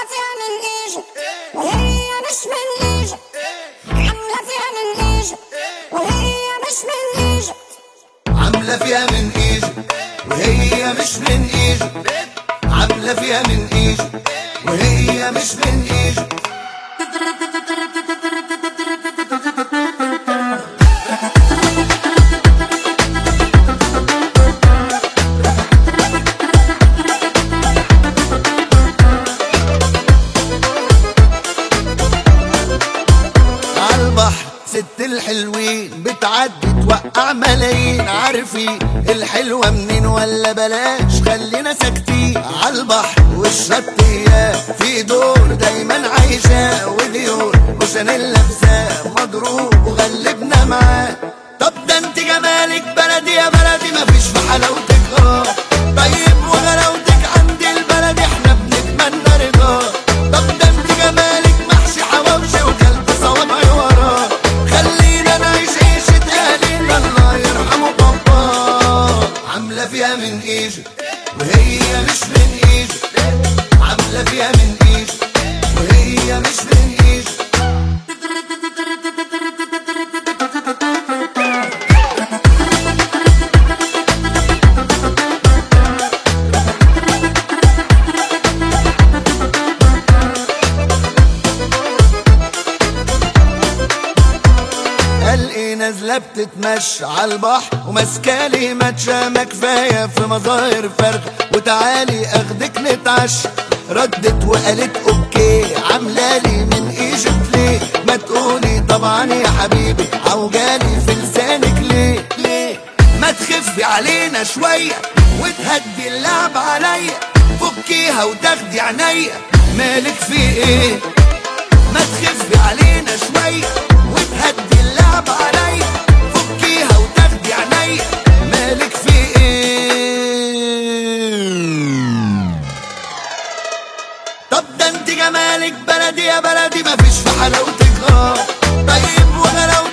فيها من ايجي وهي مش من ايجي عاملة فيها من ايجي وهي مش من ايجي عاملة فيها من ايجي وهي مش من ايجي عاملة فيها من ايجي وهي مش من ايجي عالبحر ست الحلوين بتعدي توقع ملايين عارفين الحلوة منين ولا بلاش خلينا ساكتين عالبحر والشط اياه في دور دايما عايشاه وديور وشانيل لابساه مضروب وغلبنا معاه طب ده انت جمالك بلدي يا بلدي مفيش في حلاوتك اه طيب وغلاوتك عند البلد احنا بنتمنى رضاه طب ده انت جمالك محشي حواوشي وكلب صوابعي وراه خلينا نعيش عيشة اهالينا الله يرحمه بابا عاملة فيها من ايجي وهي مش من ايجي عاملة فيها من ايجي وهي مش من ايجي قال ايه نازله بتتمشى على البحر وماسكالي ماتشة ما كفايه في مظاهر فرخ وتعالي اخدك نتعشى ردت وقالت اوكي عاملالي من ايجيبت ليه ما تقولي طبعا يا حبيبي عوجالي في لسانك ليه ليه ما تخفي علينا شويه وتهدي اللعب عليا فكيها وتاخدي عينيا مالك في ايه ما تخفي علينا شوية وتهدي اللعب عليا فكيها وتاخدي عينيا مالك في ايه طب ده انت جمالك بلدي يا بلدي مفيش في حلاوتك اه طيب وغلاوتك